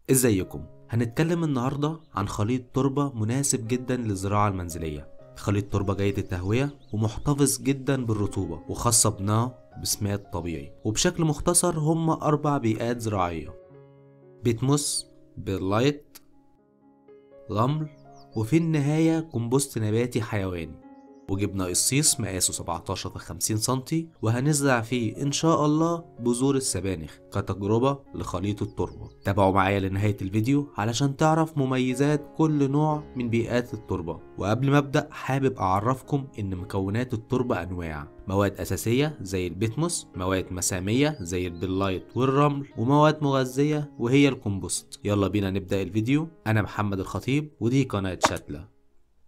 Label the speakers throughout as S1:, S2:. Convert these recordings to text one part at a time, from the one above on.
S1: ازيكم هنتكلم النهاردة عن خليط تربة مناسب جدا للزراعة المنزلية خليط تربة جيد التهوية ومحتفظ جدا بالرطوبة وخصبناه بسماد طبيعي وبشكل مختصر هم أربع بيئات زراعية بيتموس بيرلايت رمل وفي النهاية كومبوست نباتي حيواني وجبنا قصيص مقاسه 17 في 50 سنتي وهنزرع فيه إن شاء الله بذور السبانخ كتجربة لخليط التربة تابعوا معايا لنهاية الفيديو علشان تعرف مميزات كل نوع من بيئات التربة وقبل ما أبدأ حابب أعرفكم إن مكونات التربة أنواع مواد أساسية زي البيتموس مواد مسامية زي البلايت والرمل ومواد مغذية وهي الكمبوست يلا بينا نبدأ الفيديو أنا محمد الخطيب ودي قناة شتلة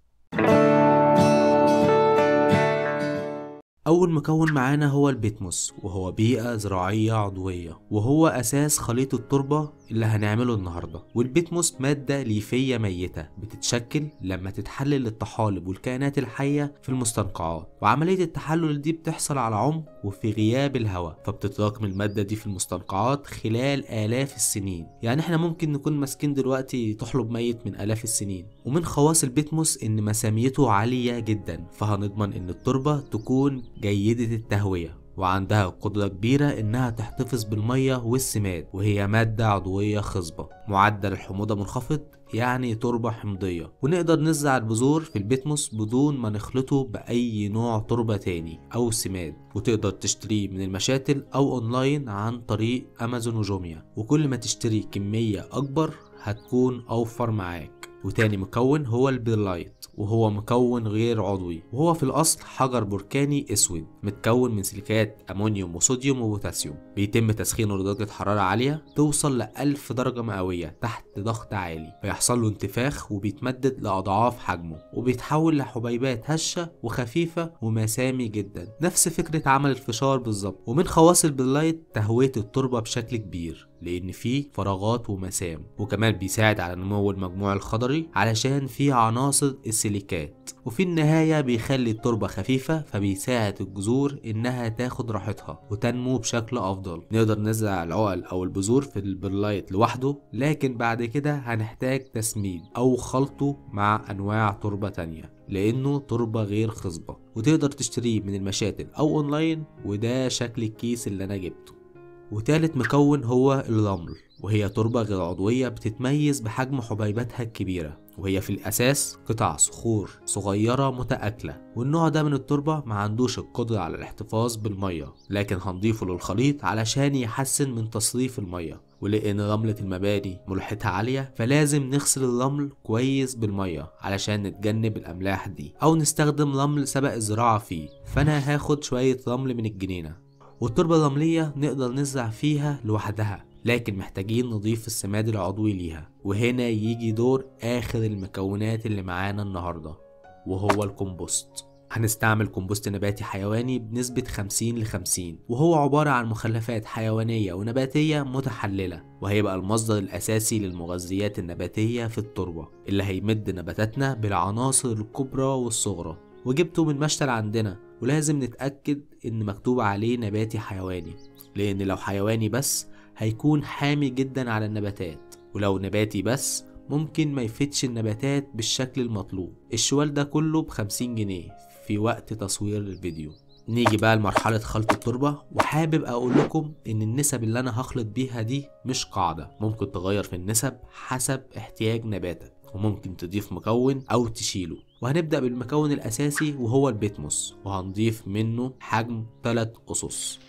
S1: أول مكون معانا هو البيتموس وهو بيئة زراعية عضوية وهو أساس خليط التربة اللي هنعمله النهاردة والبيتموس مادة ليفية ميتة بتتشكل لما تتحلل الطحالب والكائنات الحية في المستنقعات وعملية التحلل دي بتحصل على عمق وفي غياب الهواء فبتتراكم المادة دي في المستنقعات خلال آلاف السنين يعني احنا ممكن نكون ماسكين دلوقتي تحلب ميت من آلاف السنين ومن خواص البيتموس إن مساميته عالية جدا فهنضمن إن التربة تكون جيدة التهوية وعندها قدرة كبيرة إنها تحتفظ بالمية والسماد وهي مادة عضوية خصبة معدل الحموضة منخفض يعني تربة حمضية ونقدر نزرع البذور في البيتموس بدون ما نخلطه بأي نوع تربة تاني أو سماد وتقدر تشتريه من المشاتل أو أونلاين عن طريق أمازون وجوميا وكل ما تشتري كمية أكبر هتكون أوفر معاك وتاني مكون هو البيرلايت وهو مكون غير عضوي وهو في الأصل حجر بركاني أسود متكون من سيليكات أمونيوم وصوديوم وبوتاسيوم بيتم تسخينه لدرجة حرارة عالية توصل لألف درجة مئوية تحت ضغط عالي فيحصل له انتفاخ وبيتمدد لأضعاف حجمه وبيتحول لحبيبات هشة وخفيفة ومسامي جدا نفس فكرة عمل الفشار بالظبط ومن خواص البيرلايت تهوية التربة بشكل كبير لأن فيه فراغات ومسام وكمان بيساعد على نمو المجموع الخضري علشان فيه عناصر السيليكات وفي النهاية بيخلي التربة خفيفة فبيساعد الجذور إنها تاخد راحتها وتنمو بشكل أفضل نقدر نزرع العقل أو البذور في البرلايت لوحده لكن بعد كده هنحتاج تسميد أو خلطه مع أنواع تربة تانية لأنه تربة غير خصبة وتقدر تشتريه من المشاتل أو أونلاين وده شكل الكيس اللي أنا جبته وتالت مكون هو الرمل وهي تربة غير عضوية بتتميز بحجم حبيباتها الكبيرة وهي في الأساس قطع صخور صغيرة متآكلة والنوع ده من التربة ما عندوش القدرة على الاحتفاظ بالمية لكن هنضيفه للخليط علشان يحسن من تصريف المية ولأن رملة المباني ملوحتها عالية فلازم نغسل الرمل كويس بالمية علشان نتجنب الأملاح دي أو نستخدم رمل سبق الزراعة فيه فأنا هاخد شوية رمل من الجنينة والتربة الرملية نقدر نزرع فيها لوحدها لكن محتاجين نضيف السماد العضوي ليها وهنا يجي دور آخر المكونات اللي معانا النهاردة وهو الكمبوست هنستعمل كومبوست نباتي حيواني بنسبة 50 ل 50 وهو عبارة عن مخلفات حيوانية ونباتية متحللة وهيبقى المصدر الأساسي للمغذيات النباتية في التربة اللي هيمد نباتاتنا بالعناصر الكبرى والصغرى وجبته من مشتل عندنا ولازم نتأكد إن مكتوب عليه نباتي حيواني لأن لو حيواني بس هيكون حامي جدا على النباتات ولو نباتي بس ممكن ما يفيدش النباتات بالشكل المطلوب الشوال ده كله بخمسين جنيه في وقت تصوير الفيديو نيجي بقى لمرحلة خلط التربة وحابب أقول لكم إن النسب اللي أنا هخلط بيها دي مش قاعدة ممكن تغير في النسب حسب احتياج نباتك وممكن تضيف مكون أو تشيله وهنبدأ بالمكون الأساسي وهو البيتموس وهنضيف منه حجم 3 أسس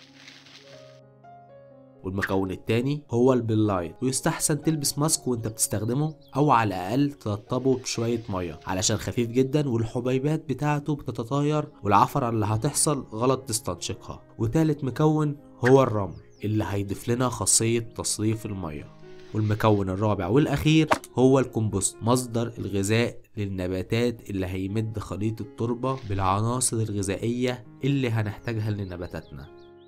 S1: والمكون التاني هو البلايت ويستحسن تلبس ماسك وانت بتستخدمه او على الاقل ترطبه بشوية مية علشان خفيف جدا والحبيبات بتاعته بتتطاير والعفرة اللي هتحصل غلط تستنشقها وتالت مكون هو الرمل اللي هيضيف لنا خاصية تصريف المية والمكون الرابع والأخير هو الكمبوست مصدر الغذاء للنباتات اللي هيمد خليط التربة بالعناصر الغذائية اللي هنحتاجها لنباتاتنا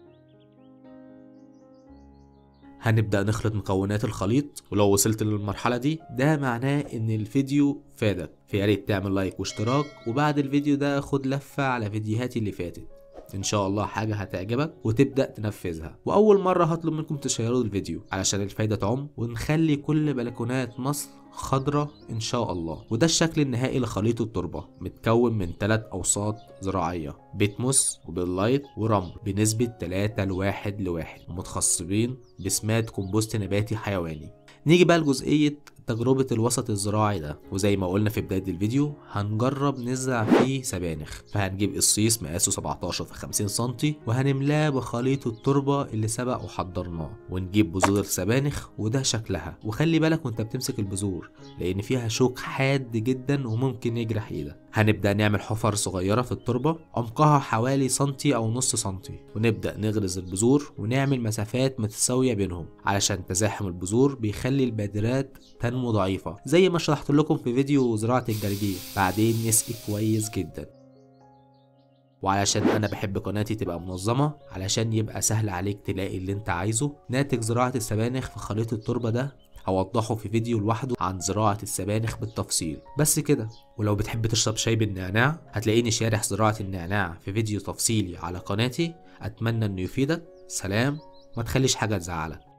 S1: هنبدأ نخلط مكونات الخليط ولو وصلت للمرحلة دي ده معناه ان الفيديو فادك فياريت تعمل لايك واشتراك وبعد الفيديو ده خد لفة على فيديوهاتي اللي فاتت ان شاء الله حاجة هتعجبك وتبدأ تنفذها واول مرة هطلب منكم تشيروا الفيديو علشان الفايدة تعم ونخلي كل بلكونات مصر خضرة إن شاء الله وده الشكل النهائي لخليط التربة متكون من ثلاث أوساط زراعية بيتموس وباللايت ورمل بنسبة 3 لواحد لواحد ومتخصبين بسماد كومبوست نباتي حيواني نيجي بقى لجزئية تجربة الوسط الزراعي ده وزي ما قلنا في بداية الفيديو هنجرب نزرع فيه سبانخ فهنجيب قصيص مقاسه 17 في 50 سنتي وهنملاه بخليط التربة اللي سبق وحضرناه ونجيب بذور السبانخ وده شكلها وخلي بالك وانت بتمسك البذور لان فيها شوك حاد جدا وممكن يجرح ايدك هنبدأ نعمل حفر صغيرة في التربة عمقها حوالي سنتي أو نص سنتي ونبدأ نغرز البذور ونعمل مسافات متساوية بينهم علشان تزاحم البذور بيخلي البادرات تنمو ضعيفة زي ما شرحت لكم في فيديو زراعة الجرجير بعدين نسقي كويس جدا وعلشان انا بحب قناتي تبقى منظمة علشان يبقى سهل عليك تلاقي اللي انت عايزه ناتج زراعة السبانخ في خليط التربة ده هوضحه في فيديو لوحده عن زراعة السبانخ بالتفصيل بس كده ولو بتحب تشرب شاي بالنعناع هتلاقيني شارح زراعة النعناع في فيديو تفصيلي على قناتي أتمنى إنه يفيدك سلام ما تخليش حاجة تزعلك